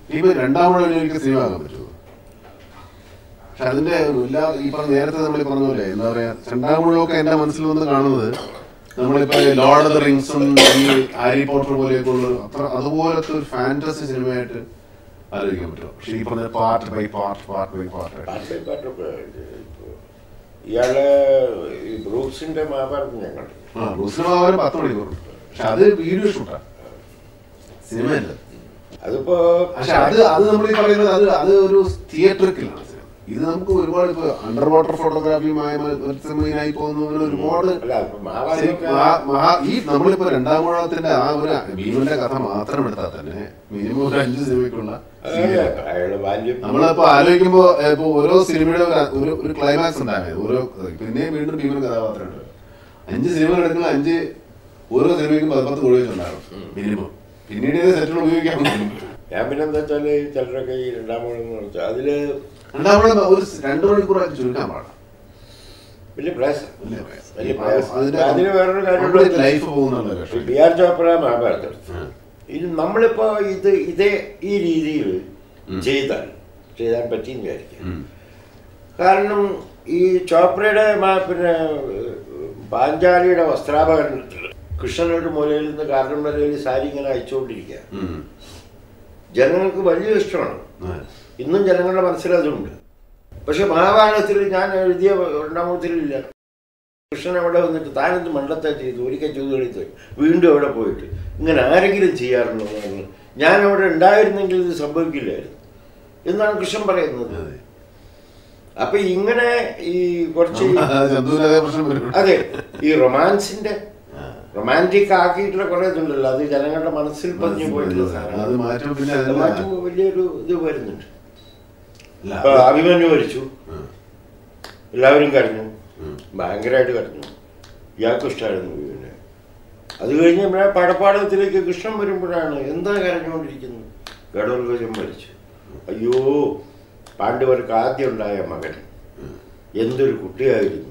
ഇപ്പൊ രണ്ടാമത് എനിക്ക് സിനിമ ആകാൻ പറ്റുമോ പക്ഷെ അതിന്റെ എല്ലാ ഈ പറഞ്ഞ നേരത്തെ നമ്മൾ പറഞ്ഞ പോലെ എന്താ പറയാ രണ്ടാമൂഴമൊക്കെ എന്റെ മനസ്സിൽ വന്ന് കാണുന്നത് നമ്മളിപ്പോ ലോർഡ് ഓഫ് ദ റിങ്സും ഈ ഹാരി പോട്ടർ പോലെയൊക്കെ ഉള്ള അത്ര അതുപോലത്തെ ഒരു ഫാന്റസി സിനിമയായിട്ട് ആലോചിക്കാൻ പറ്റുമോ പക്ഷെ ഈ പറഞ്ഞ part by part part by part part by part ഇപ്പൊ ഇപ്പൊ ഇയാള് ഈ ബ്രൂക്സിന്റെ മഹാഭാരതം ഞാൻ കണ്ടു ആ മുസ്ലിം പത്ത് മണിക്കൂറുണ്ട് പക്ഷെ അത് വീഡിയോ ഷൂട്ടാ സിനിമയല്ല അതിപ്പോ പക്ഷെ അത് അത് നമ്മൾ ഈ പറയുന്നത് അത് അത് ഒരു തിയേറ്ററിക്കലാണ് സിനിമ ഇത് നമുക്ക് ഒരുപാട് ഇപ്പൊ അണ്ടർ വാട്ടർ ഫോട്ടോഗ്രാഫിയുമായ മത്സരമായി പോകുന്നതിന് ഒരുപാട് അല്ല ഇപ്പൊ ശരി, മഹാഭാരതമൊക്കെ മഹാ- മഹാ- ഈ നമ്മളിപ്പോ രണ്ടാം മൂഴത്തിന്റെ ആ ഒരു ഭീമന്റെ കഥ മാത്രം എടുത്താൽ തന്നെ മിനിമം ഒരു അഞ്ച് സിനിമയ്ക്കുള്ള അതല്ല, അയാള് ബാല്യം നമ്മളിപ്പോ ആലോചിക്കുമ്പോ ഏ, ഇപ്പൊ ഓരോ സിനിമയുടെ ഒരു- ഒരു ഒരു ക്ലൈമാക്സ് ഉണ്ടായത് ഓരോ പിന്നെ വീണ്ടും ഭീമൻ കഥാപാത്രമുണ്ട് അഞ്ച് സിനിമകൾ എടുക്കുന്ന അഞ്ച് ഓരോ സിനിമയ്ക്കും പത്ത് പത്ത് കോടി വെച്ചുണ്ടാകും മിനിമം പിന്നീട് ഇത് സെറ്റുകൾ ഉപയോഗിക്കാൻ പറ്റും ഞാൻ പിന്നെ എന്താ വെച്ചാല് ചിലരൊക്കെ ഈ രണ്ടാമൂഴെന്ന് വെച്ചാൽ അതില് രണ്ടാമത് ഒരു രണ്ട് മണിക്കൂറായിട്ട് ചുരുക്കാൻ പാടാം വലിയ പ്രയാസം വലിയ പ്രയാസം. വലിയ അപ്പൊ പ്രയാസം. അതിന്റെ അതിന് വേറൊരു complete കാര്യം ലൈഫ് പോകുന്നുള്ള വിഷയം ബി ആർ ചോപ്ര മഹാഭാരതം ഉം. ഇത് നമ്മളിപ്പോ ഇത് ഇതേ ഈ രീതിയിൽ ചെയ്താൽ ചെയ്താൽ പറ്റിയെന്ന് വിചാരിക്കാം ഉം. കാരണം ഈ ചോപ്രയുടെ മ- പിന്നെ ഏഹ്, പാഞ്ചാലിയുടെ വസ്ത്രാപകരണത്തിൽ കൃഷ്ണൻ ഒരു മൂലയിൽ നിന്ന് കാരണം വരയിൽ സാരി ഇങ്ങനെ അയച്ചുകൊണ്ടിരിക്കുക ഉം. ജനങ്ങൾക്ക് വലിയ ഇഷ്ടമാണ് ആ. ഇന്നും ജനങ്ങളുടെ മനസ്സിൽ അതുണ്ട് പക്ഷെ മഹാഭാരതത്തിൽ ഞാൻ എഴുതിയ രണ്ടാമത്തിലില്ല കൃഷ്ണൻ അവിടെ വന്നിട്ട് താനെന്ത് മണ്ടത്തെ ചെയ്തു ഒരിക്കൽ ചൂതുകളിത്ത് വീണ്ടും അവിടെ പോയിട്ട് ഇങ്ങനെ ആരെങ്കിലും ചെയ്യാറുണ്ടോ എന്ന് പറഞ്ഞു. ഞാൻ അവിടെ ഉണ്ടായിരുന്നെങ്കിൽ ഇത് സംഭവിക്കില്ലായിരുന്നു എന്നാണ് കൃഷ്ണൻ പറയുന്നത് അതെ. അപ്പൊ ഇങ്ങനെ ഈ കുറച്ച് ഈ- ആ, ചന്തുവിന് അതേ പ്രശ്നം വരും അതെ ഈ റൊമാൻസിന്റെ ആ. റൊമാൻറ്റിക് ആക്കിയിട്ടുള്ള കുറെ ഇതുണ്ടല്ലോ അത് ജനങ്ങളുടെ മനസ്സിൽ പതിഞ്ഞു പോയിട്ടുള്ള അത് സാധനമാണ് മാറ്റും പിന്നെ അത് അതിന്റെ- മാറ്റുമ്പോൾ വലിയൊരു ഇത് വരുന്നുണ്ട് അല്ല, ഇപ്പൊ അഭിമന്യു മരിച്ചു ഉം. എല്ലാവരും കരഞ്ഞു ഉം. ഭയങ്കരമായിട്ട് കരഞ്ഞു ഇയാൾക്കും ഇഷ്ടമായിരുന്നു പിന്നെ അത് കഴിഞ്ഞ് നമ്മുടെ പടപ്പാടത്തിലേക്ക് കൃഷ്ണൻ വരുമ്പോഴാണ് എന്താ കരഞ്ഞുകൊണ്ടിരിക്കുന്നത് ഗഡോൽഗജം മരിച്ചു അയ്യോ പാണ്ഡവർക്ക് ആദ്യം ഉണ്ടായ മകൻ എന്തൊരു കുട്ടിയായിരുന്നു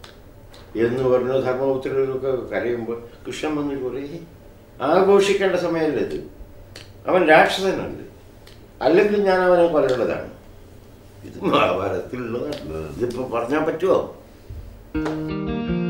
എന്ന് പറഞ്ഞു ധർമ്മപുത്രരൊക്കെ കരയുമ്പോൾ കൃഷ്ണൻ വന്നിട്ട് പറയും ആഘോഷിക്കേണ്ട സമയമല്ല ഇത് അവൻ രാക്ഷസനല്ല അല്ലെങ്കിൽ ഞാൻ അവനെ കൊല്ലേണ്ടതാണ് ഇത് മഹാഭാരതത്തിലുള്ളതാണ് ഇതിപ്പോ പറഞ്ഞാൽ പറ്റുമോ